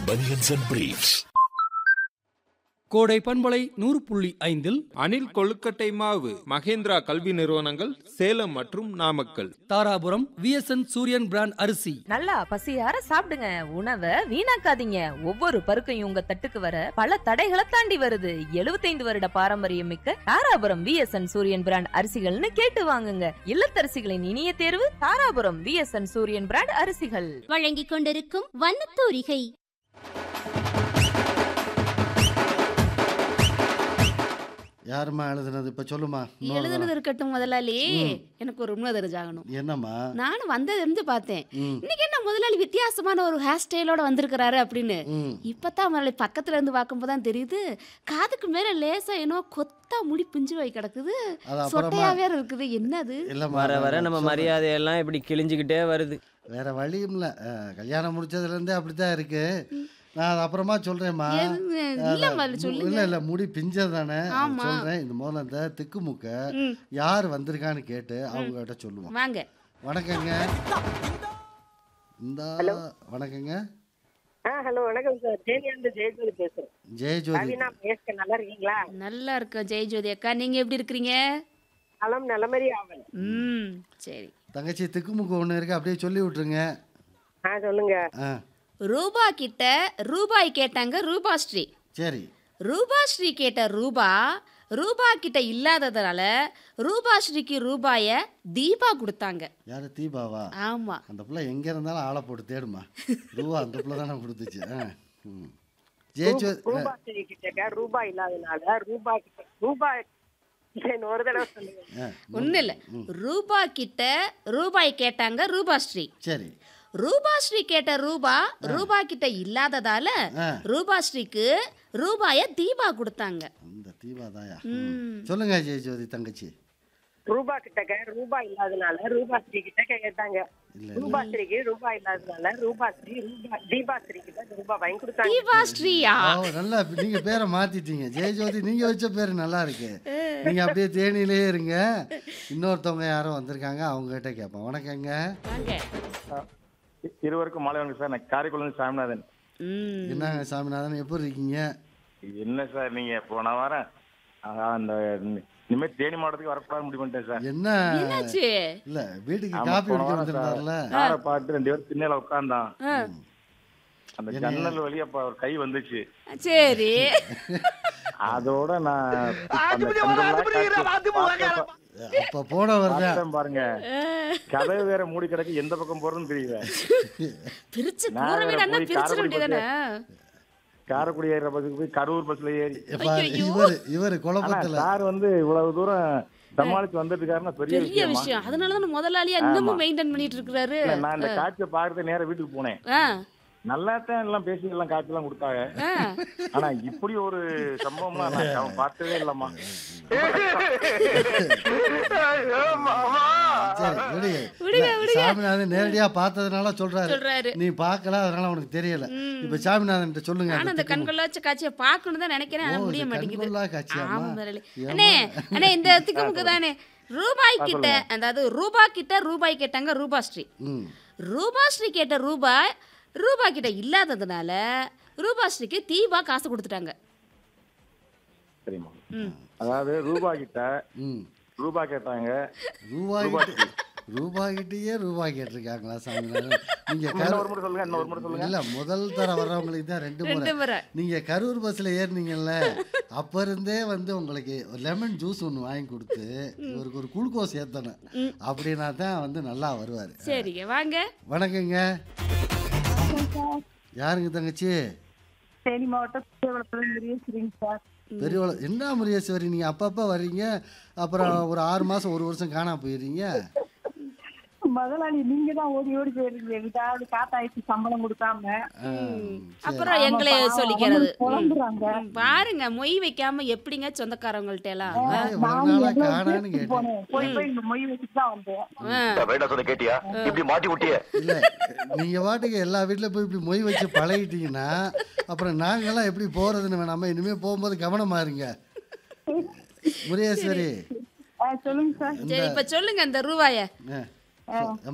Bunions and Briefs. கோடை பண்பலை நூறு புள்ளி ஐந்தில் அணில் கொழுக்கட்டை மாவு மகேந்திரா கல்வி நிறுவனங்கள் சேலம் மற்றும் நாமக்கல் தாராபுரம் விஎஸ்என் சூரியன் பிராண்ட் அரிசி நல்லா பசியார சாப்பிடுங்க உணவை வீணாக்காதீங்க ஒவ்வொரு பருக்கையும் உங்க தட்டுக்கு வர பல தடைகளை தாண்டி வருது 75 வருட பாரம்பரியம் மிக்க தாராபுரம் விஎஸ்என் சூரியன் பிராண்ட் அரிசிகள்னு கேட்டு வாங்குங்க இல்லத்தரசிகளின் இனிய தேர்வு தாராபுரம் விஎஸ்என் சூரியன் பிராண்ட் அரிசிகள் வழங்கிக் கொண்டிருக்கும் வண்ணத்தூரிகை யாரும்மா எழுதுனது இப்ப சொல்லுமா இன்னொரு எழுதுனது தடவை. இருக்கட்டும் முதலாளி எனக்கு ஒரு உண்மை தெரிஞ்சாகணும் என்னம்மா நானும் வந்தது இருந்து பார்த்தேன் ம். இன்னைக்கு என்ன முதலாளி வித்தியாசமான ஒரு ஹேர் ஸ்டைலோட வந்திருக்கிறாரு அப்படின்னு ம். இப்பதான் முதலாளி பக்கத்துல இருந்து பார்க்கும்போது தான் தெரியுது காதுக்கு மேல லேசா ஏனோ கொத்தா முடி பிஞ்சு வை கிடக்குது அது அப்புறமா சொட்டையா வேற இருக்குது என்னது இல்லம்மா வர வர நான் நம்ம சொல்றேன். மரியாதையெல்லாம் இப்படி கிழிஞ்சுக்கிட்டே வருது வேற வழியும் இல்ல அஹ், கல்யாணம் முடிச்சதுல இருந்தே அப்படித்தான் இருக்கு நான் அது அப்புறமா சொல்றேன்மா எது- இல்ல முதல்ல இல்ல சொல்லுங்க இல்ல முடி பிஞ்சது தானே ஆமா. சொல்றேன் இந்த முதல்ல இந்த திக்குமுக்க ம். யார் வந்திருக்கான்னு கேட்டு அவங்க கிட்ட சொல்லுவோம் வாங்க வணக்கங்க இந்த வணக்கங்க ஆ ஹலோ வணக்கம் சார் தேனியாண்டு ஜெயஜோதி பேசுறேன் ஜெயஜோதி ரவினா பேசுக நல்லா இருக்கீங்களா நல்லா இருக்கோம் ஜெயஜோதி அக்கா நீங்க எப்படி இருக்கிறீங்க நலம் நலமறி ஆவல் ம் சரி தங்கச்சி திக்குமுக்கு ஒண்ணு இருக்கு அப்படியே சொல்லி விட்டுருங்க ஆ சொல்லுங்க ஆ ரூபா கிட்ட ரூபாய் கேட்டாங்க ரூபாஸ்ரீ சரி ரூபாஸ்ரீ கேட்ட ரூபா ரூபா கிட்ட இல்லாததுனால ரூபாஸ்ரீக்கு ரூபாய தீபா கொடுத்தாங்க யாரு தீபாவா ஆமா அந்த பிள்ளை எங்க இருந்தாலும் ஆளை போட்டு தேடுமா ரூபா அந்த பிள்ளை தானே கொடுத்துச்சு ஆ, ம். ஜெயஜோதி ரூபா சரி கிட்டக்க ரூபாய் இல்லாதனால ரூபா கிட்ட ரூபாய் சரி, ஒரு தடவை சொல்லுங்க ஆ, ஒண்ணு இல்ல ரூபா கிட்ட ரூபாய் கேட்டாங்க ரூபாஸ்ரீ சரி ரூபாஸ்ரீ கேட்ட ரூபா ரூபா கிட்ட இல்லாததால ஆ. ரூபாஸ்ரீக்கு ரூபாய தீபா கொடுத்தாங்க அந்த தீபா தாயா ம். சொல்லுங்க ஜெயஜோதி தங்கச்சி ரூபா கிட்டக்க ரூபாய் இல்லாதனால ரூபாஸ்ரீ கிட்ட கேட்டாங்க இல்ல, ரூபாஸ்ரீக்கு ரூபாய் இல்லாதனால ரூபாஸ்ரீ ரூபா தீபாஸ்ரீ கிட்ட ரூபாய் வாங்கி கொடுத்தாங்க தீபாஸ்ரீயா ஓ, நல்லா நீங்க பேரை மாத்திட்டீங்க ஜெயஜோதி நீங்க வச்ச பேர் நல்லா இருக்கு நீங்க அப்படியே தேனியிலே இருங்க இன்னொருத்தவங்க யாரோ வந்திருக்காங்க அவங்க கிட்ட கேட்போம் வணக்கங்க வாங்க இருவருக்கும் மாலை வணக்கம் சார் நான் காரைக்குடி சாமிநாதன் ம் என்னங்க சாமிநாதன் எப்படி இருக்கீங்க என்ன சார் நீங்க போன வாரம் ஆஹ், அந்த இனிமேல் தேனி மாவட்டத்துக்கு வரக்கூடாது முடிவு பண்ணிட்டேன் சார் என்ன என்னாச்சு இல்ல வீட்டுக்கு ஆமா, காப்பி போன குடிக்க வாரம் சார் வந்திருந்தாருல காரை பார்த்து ரெண்டு பேரும் திண்ணையில உட்கார்ந்தான் ஆ, அந்த ஜன்னல் வழியா அப்ப ஒரு கை வந்துச்சு சரி அதோட நான் அந்த கண்கொள்ளா காட்சி பார்த்தேன் அப்ப போனவர் தான் பார்த்தேன் பாருங்க கதவு வேற மூடி கிடக்கு எந்த பக்கம் போறதுன்னு தெரியல பிரிச்சு நான் கூற வேற வீடா போய் பிரிச்சிட காரைக்குடி வேண்டியதானே காரைக்குடி ஏற பஸ்ஸுக்கு போய் கரூர் பஸ்ல ஏறி எப்பா, இவரு இவரு ஆனா குழப்பத்துல சார் வந்து இவ்வளவு தூரம் சமாளிச்சு வந்துட்டு இருக்காருன்னா பெரிய பெரிய விஷயமா விஷயம் அதனாலதான் முதலாளியா இன்னமும் மெயின்டைன் பண்ணிட்டு இருக்கிறாரு இல்ல, நான் இந்த காட்சியை பாக்குறது நேரா வீட்டுக்கு போனேன் ஆ, நல்லா தான் எல்லாம் பேசி எல்லாம் காட்சி எல்லாம் கொடுத்தாங்க ஆ. ஆனா இப்படி ஒரு சம்பவம்லாம் நான் அவன் பார்த்ததே இல்லம்மா சரி விடுங்க. விடுங்க, இல்ல, விடுங்க. சாமிநாதன் நேரடியா பார்த்ததுனால சொல்றாரு சொல்றாரு நீ பார்க்கல அதனால உனக்கு தெரியல இப்ப சாமிநாதன் கிட்ட சொல்லுங்க நானும் அந்த அந்த திக்கு- கண்கொள்ளாச்ச காட்சியை பார்க்கணும்னு தான் நினைக்கிறேன் ஆனா ஓ, முடிய இது மாட்டேங்குது கண்கொள்ளா காட்சியாம்மா? ஆமா முதலாளி ஏம்மா? அண்ணே அண்ணே இந்த திக்குமுக்கு தானே ரூபாய் கிட்ட அதாவது ரூபா கிட்ட ரூபாய் கேட்டாங்க ரூபாஸ்ரீ ம். ரூபாஸ்ரீ கேட்ட ரூபாய் ரூபா கிட்ட இல்லாததுனால ரூபாஸ்ரீக்கு தீபா காசு கொடுத்துட்டாங்க சரிம்மா ம். அதாவது ரூபா கிட்ட ம். ரூபா கேட்டாங்க ரூபாய் கிட்ட- ரூபாய் கிட்டயே ரூபாய் கேட்டிருக்காங்களா சாமிநாதன் நீங்க இன்னும் கரு- ஒரு முறை சொல்லுங்க இன்னும் ஒரு முறை சொல்லுங்க இல்ல முதல் தர வர்றவங்களுக்கு தான் ரெண்டு ரெண்டு முறை முறை நீங்க கரூர் பஸ்ல ஏறினீங்கல்ல அப்ப இருந்தே வந்து உங்களுக்கு லெமன் ஜூஸ் ஒன்று வாங்கி கொடுத்து இவருக்கு ஒரு குளுக்கோஸ் ஏத்தணும் அப்படின்னா தான் வந்து நல்லா வருவாரு சரிங்க வாங்க வணக்கங்க யாருங்க தங்கச்சி தேனி மாவட்டம் பெரியவளத்துலேருந்து சார் பெரியவள என்ன முருகேஸ்வரி நீங்க அப்பப்ப வர்றீங்க அப்புறம் ஒரு ஆறு மாசம் ஒரு வருஷம் காணாம போயிடுறீங்க முதலாளி நீங்க தான் ஓடி ஓடி போயிருக்கீங்க ஏதாவது காத்தாயிட்டு சம்பளம் கொடுக்காம ஆ, சரி. அப்புறம் எங்களை சொல்லிக்கிறது புலம்புறாங்க. ம், பாருங்க மொய் வைக்காம எப்படிங்க சொந்தக்காரவங்கள்ட்ட எல்லாம் ஆ? ஏன் இவ்வளவு நாளா காணான்னு கேட்டேன் போய் போய் இந்த மொய் வச்சுட்டு தான் வந்தேன் ஆ. வேண்டாம் சொல்ல கேட்டியா இப்படி மாட்டி விட்டிய இல்ல நீங்க பாட்டுக்கு எல்லா வீட்ல போய் இப்படி மொய் வச்சு பழகிட்டீங்கன்னா அப்புறம் நாங்கெல்லாம் எப்படி போறதுன்னு வேணாமா இனிமே போகும்போது கவனமா இருங்க முருகேஸ்வரி சொல்லுங்க சார் சரி இப்ப சொல்லுங்க அந்த ரூபாய ஆ, சொ-